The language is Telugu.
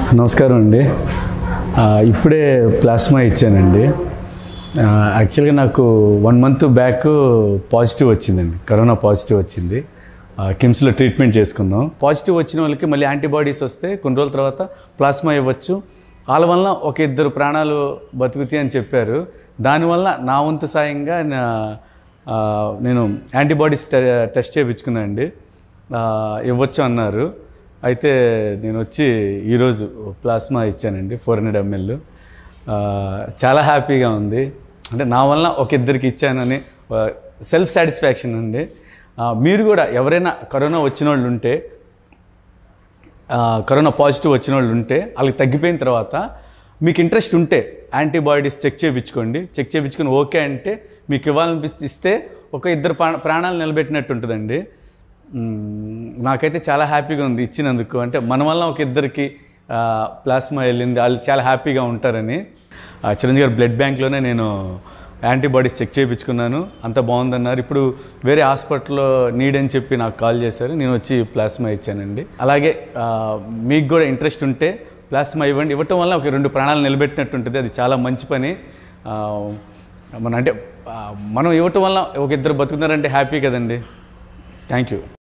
నమస్కారం అండి ఆ, ఇప్పుడే ప్లాస్మా ఇచ్చానండి ఆ, యాక్చువల్గా నాకు వన్ మంత్ బ్యాక్ పాజిటివ్ వచ్చిందండి కరోనా పాజిటివ్ వచ్చింది ఆ, కిమ్స్లో ట్రీట్మెంట్ చేసుకున్నాం పాజిటివ్ వచ్చిన వాళ్ళకి మళ్ళీ యాంటీబాడీస్ వస్తే కొన్ని రోజుల తర్వాత ప్లాస్మా ఇవ్వచ్చు వాళ్ళ వల్ల ఒక ఇద్దరు ప్రాణాలు బతుకుతాయి అని చెప్పారు దానివల్ల నా వంతు సాయంగా నా- ఆ, నేను యాంటీబాడీస్ టె టెస్ట్ చేయించుకున్నాను అండి ఇవ్వచ్చు అన్నారు అయితే నేను వచ్చి ఈరోజు ప్లాస్మా ఇచ్చానండి ఫోర్ హండ్రెడ్ ఎంఎల్ చాలా హ్యాపీగా ఉంది అంటే నా వల్ల ఒక ఇద్దరికి ఇచ్చానని సెల్ఫ్ సాటిస్ఫాక్షన్ అండి ఆ, మీరు కూడా ఎవరైనా కరోనా వచ్చిన వాళ్ళు ఉంటే ఆ, కరోనా పాజిటివ్ వచ్చిన వాళ్ళు ఉంటే వాళ్ళకి తగ్గిపోయిన తర్వాత మీకు ఇంట్రెస్ట్ ఉంటే యాంటీబాడీస్ చెక్ చేయించుకోండి చెక్ చేయించుకొని ఓకే అంటే మీకు ఇవ్వాలనిపిస్తే ఇస్తే ఒక ఇద్దరు ప్రాణ ప్రాణాలు నిలబెట్టినట్టు ఉంటుందండి మ్మ్, నాకైతే చాలా హ్యాపీగా ఉంది ఇచ్చినందుకు అంటే మన వల్ల ఒక ఇద్దరికి ఆ, ప్లాస్మా వెళ్ళింది వాళ్ళు చాలా హ్యాపీగా ఉంటారని ఆ, చిరంజీవి గారు బ్లడ్ బ్యాంక్లోనే నేను యాంటీబాడీస్ చెక్ చేయించుకున్నాను అంత బాగుందన్నారు ఇప్పుడు వేరే హాస్పిటల్లో నీడ్ అని చెప్పి నాకు కాల్ చేశారు నేను వచ్చి ప్లాస్మా ఇచ్చానండి అలాగే ఆ, మీకు కూడా ఇంట్రెస్ట్ ఉంటే ప్లాస్మా ఇవ్వండి ఇవ్వటం వల్ల ఒక రెండు ప్రాణాలు నిలబెట్టినట్టు ఉంటుంది అది చాలా మంచి పని ఆ, మన అంటే ఆ, మనం ఇవ్వటం వల్ల ఒక ఇద్దరు బతుకున్నారంటే హ్యాపీ కదండి థ్యాంక్ యూ